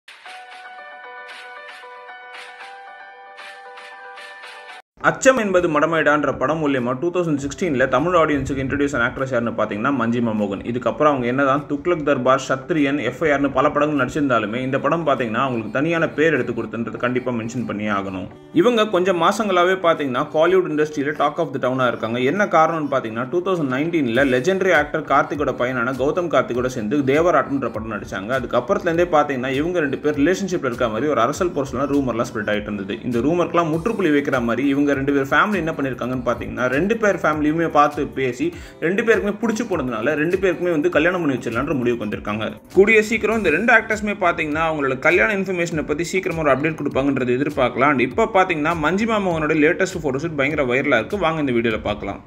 அச்சம் என்பது மடமைடான்ற படம் மூலியமா டூ தௌசண்ட் சிக்ஸ்டீனில் தமிழ் ஆடியன்ஸுக்கு இன்ட்ரடியூஸ் ஆன ஆக்ட்ரஸ் யாருன்னு பார்த்தீங்கன்னா மஞ்சிமா மோகன் இதுக்கப்புறம் அவங்க என்னதான் துக்ளக் தர்பார் சத்ரியன் எஃப்ஐஆர்னு பல படங்கள் நடிச்சிருந்தாலுமே இந்த படம் பார்த்தீங்கன்னா அவங்களுக்கு தனியான பேர் எடுத்து கொடுத்துன்றது கண்டிப்பாக மென்ஷன் பண்ணியே ஆகணும் இவங்க கொஞ்சம் மாசங்களாவே பார்த்தீங்கன்னா காலிவுட் இண்டஸ்ட்ரியில் டாக் ஆஃப் த டவுனாக இருக்காங்க என்ன காரணம்னு பார்த்தீங்கன்னா டூ தௌசண்ட் நைன்டீனில் லெஜெண்டரி ஆக்டர் கார்த்திகோட பையனான கௌதம் கார்த்திகோட சேர்ந்து தேவராட்டுன்ற படம் நடிச்சாங்க அதுக்கப்புறத்துலேருந்தே பார்த்தீங்கன்னா இவங்க ரெண்டு பேர் ரிலேஷன்ஷிப்பில் இருக்க மாதிரி ஒரு அரசல் போர்ஸ்லாம் ரூமர்லாம் ஸ்ப்ரெட் ஆகிட்டு இருந்தது இந்த ரூமர்க்கெலாம் முற்றுப்புள்ளி வைக்கிற மாதிரி இவங்க ரெண்டு பேர் ஃபேமிலி என்ன பண்ணியிருக்காங்கன்னு பார்த்தீங்கன்னா ரெண்டு பேர் ஃபேமிலியுமே பார்த்து பேசி ரெண்டு பேருக்குமே பிடிச்சி போனதுனால ரெண்டு பேருக்குமே வந்து கல்யாணம் பண்ணி வச்சிடலான்ற முடிவுக்கு வந்திருக்காங்க கூடிய சீக்கிரம் இந்த ரெண்டு ஆக்டர்ஸுமே பார்த்தீங்கன்னா அவங்களோட கல்யாண இன்ஃபர்மேஷனை பற்றி சீக்கிரமாக ஒரு அப்டேட் கொடுப்பாங்கன்றது எதிர்பார்க்கலாம் அண்ட் இப்போ பார்த்தீங்கன்னா மஞ்சிமா மோகனோட லேட்டஸ்ட் ஃபோட்டோஷூட் பயங்கர வைரலாக இருக்குது வாங்க இந்த வீடியோவில் பார்க்கலாம்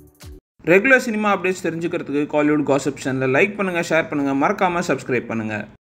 ரெகுலர் சினிமா அப்டேட்ஸ் தெரிஞ்சுக்கிறதுக்கு காலிவுட் காசிப் சேனலை லைக் பண்ணுங்கள் ஷேர் பண்ணுங்கள் மறக்காமல் சப்ஸ்கிரைப் பண்ணுங்கள்